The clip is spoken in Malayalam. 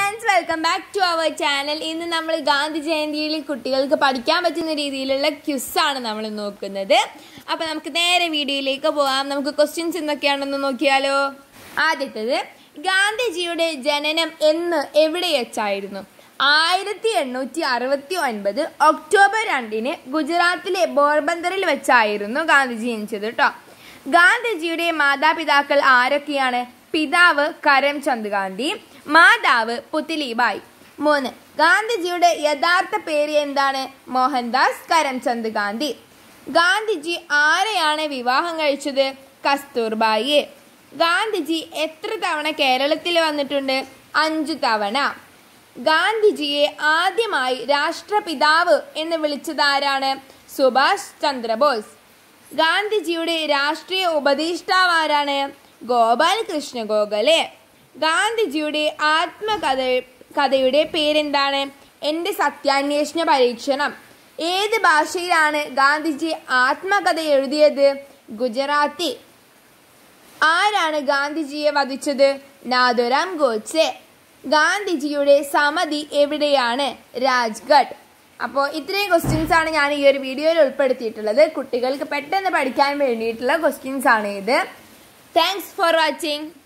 friends welcome back to our channel ഇന്ന് നമ്മൾ ഗാന്ധി ജയന്തിയിൽ കുട്ടികൾക്ക് പഠിക്കാൻ പറ്റുന്ന രീതിയിലുള്ള ക്യുസാണ് നമ്മൾ നോക്കുന്നത് അപ്പോൾ നമുക്ക് നേരെ വീഡിയോയിലേക്ക് പോകാം നമുക്ക് ക്വസ്റ്റ്യൻസ് എന്തൊക്കെയാണെന്ന് നോക്കിയാലോ ആദ്യത്തേത് ഗാന്ധിജിയുടെ ജനനം എന്ന് എവിടെ വെച്ചായിരുന്നു ആയിരത്തി എണ്ണൂറ്റി അറുപത്തി ഒൻപത് ഒക്ടോബർ രണ്ടിന് ഗുജറാത്തിലെ പോർബന്തറിൽ വെച്ചായിരുന്നു ഗാന്ധിജി ജനിച്ചത് കേട്ടോ ഗാന്ധിജിയുടെ മാതാപിതാക്കൾ ആരൊക്കെയാണ് പിതാവ് കരംചന്ദ് ഗാന്ധി മാതാവ് പുത്തിലിബായി മൂന്ന് ഗാന്ധിജിയുടെ യഥാർത്ഥ പേര് എന്താണ് മോഹൻദാസ് കരംചന്ദ് ഗാന്ധി ഗാന്ധിജി ആരെയാണ് വിവാഹം കഴിച്ചത് കസ്തൂർബായിയെ ഗാന്ധിജി എത്ര തവണ കേരളത്തിൽ വന്നിട്ടുണ്ട് അഞ്ചു തവണ ഗാന്ധിജിയെ ആദ്യമായി രാഷ്ട്രപിതാവ് എന്ന് വിളിച്ചത് ആരാണ് സുഭാഷ് ചന്ദ്രബോസ് ഗാന്ധിജിയുടെ രാഷ്ട്രീയ ഉപദേഷ്ടാവ് ആരാണ് ഗോപാൽ കൃഷ്ണ ഗോഖലെ ഗാന്ധിജിയുടെ ആത്മകഥ കഥയുടെ പേരെന്താണ് എൻ്റെ സത്യാന്വേഷണ പരീക്ഷണം ഏത് ഭാഷയിലാണ് ഗാന്ധിജി ആത്മകഥ എഴുതിയത് ഗുജറാത്തി ആരാണ് ഗാന്ധിജിയെ വധിച്ചത് നാഥുറാം ഗോഡ്സെ ഗാന്ധിജിയുടെ സമാധി എവിടെയാണ് രാജ്ഘട്ട് അപ്പോൾ ഇത്രയും ക്വസ്റ്റ്യൻസ് ആണ് ഞാൻ ഈ ഒരു വീഡിയോയിൽ ഉൾപ്പെടുത്തിയിട്ടുള്ളത് കുട്ടികൾക്ക് പെട്ടെന്ന് പഠിക്കാൻ വേണ്ടിയിട്ടുള്ള ക്വസ്റ്റ്യൻസ് ആണ് ഇത് താങ്ക്സ് ഫോർ വാച്ചിങ്